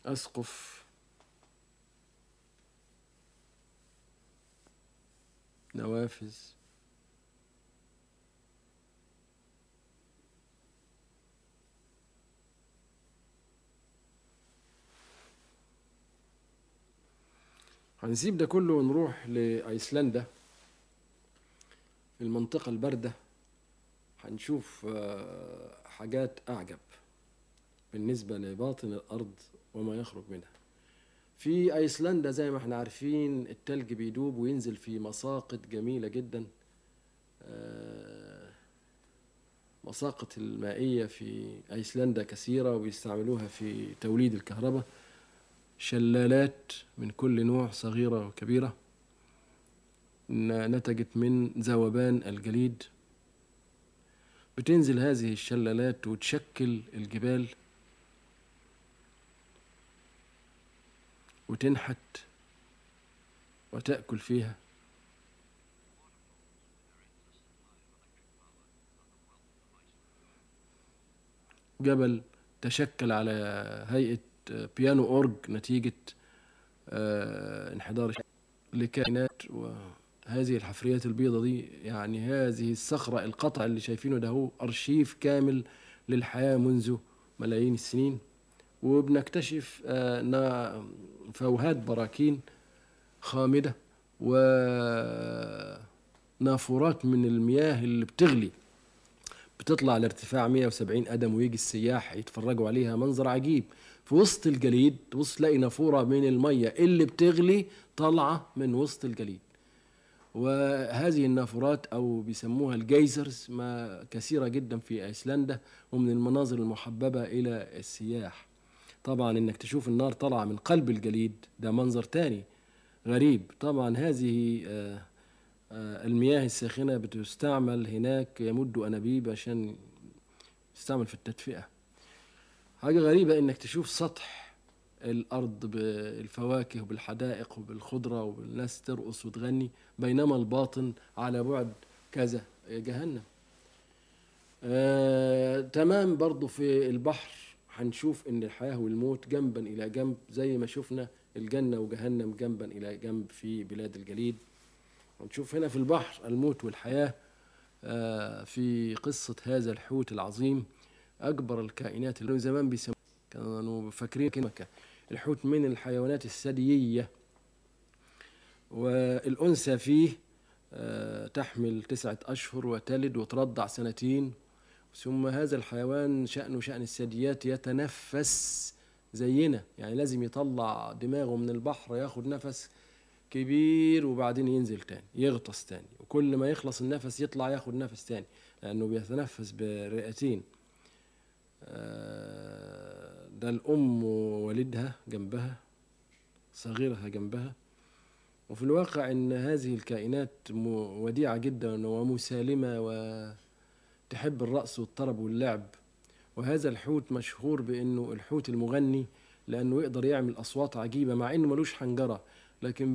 أسقف نوافذ هنسيب ده كله ونروح لأيسلندا في المنطقة الباردة هنشوف آه، حاجات أعجب بالنسبة لباطن الأرض وما يخرج منها في أيسلندا زي ما احنا عارفين التلج بيدوب وينزل في مساقط جميلة جدا آه، مساقط المائية في أيسلندا كثيرة وبيستعملوها في توليد الكهرباء شلالات من كل نوع صغيرة وكبيرة ن- نتجت من ذوبان الجليد بتنزل هذه الشلالات وتشكل الجبال وتنحت وتأكل فيها جبل تشكل على هيئة بيانو أورج نتيجة آه، انحدار الش- لكائنات وهذه الحفريات البيضة دي يعني هذه الصخرة القطع اللي شايفينه ده هو أرشيف كامل للحياة منذ ملايين السنين وبنكتشف آه، نا- فوهات براكين خامدة ونافورات من المياه اللي بتغلي بتطلع لارتفاع 170 قدم ويجي السياح يتفرجوا عليها منظر عجيب في وسط الجليد تبص تلاقي نافورة من المية اللي بتغلي طالعة من وسط الجليد وهذه النافورات أو بيسموها الجيزرز ما كثيرة جدا في أيسلندا ومن المناظر المحببة إلى السياح طبعا إنك تشوف النار طالعة من قلب الجليد ده منظر تاني غريب طبعا هذه آه، آه، المياه الساخنة بتستعمل هناك يمد أنابيب عشان تستعمل في التدفئة حاجة غريبة إنك تشوف سطح الأرض بالفواكه وبالحدائق وبالخضرة والناس ترقص وتغني بينما الباطن على بعد كذا جهنم آه، تمام برضو في البحر هنشوف ان الحياة والموت جنبا الى جنب زي ما شفنا الجنة وجهنم جنبا الى جنب في بلاد الجليد ونشوف هنا في البحر الموت والحياة آه، في قصة هذا الحوت العظيم أكبر الكائنات اللي زمان بيسموه كانوا فاكرين كلمة الحوت من الحيوانات الثديية والأنثى فيه آه، تحمل تسعة أشهر وتلد وترضع سنتين ثم هذا الحيوان شأنه شأن الثدييات يتنفس زينا يعني لازم يطلع دماغه من البحر ياخد نفس كبير وبعدين ينزل تاني يغطس تاني وكل ما يخلص النفس يطلع ياخد نفس تاني لأنه بيتنفس برئتين آه، ده الأم ووالدها جنبها صغيرها جنبها وفي الواقع إن هذه الكائنات م- وديعة جدا ومسالمة وتحب الرقص والطرب واللعب وهذا الحوت مشهور بأنه الحوت المغني لأنه يقدر يعمل أصوات عجيبة مع إنه ملوش حنجرة لكن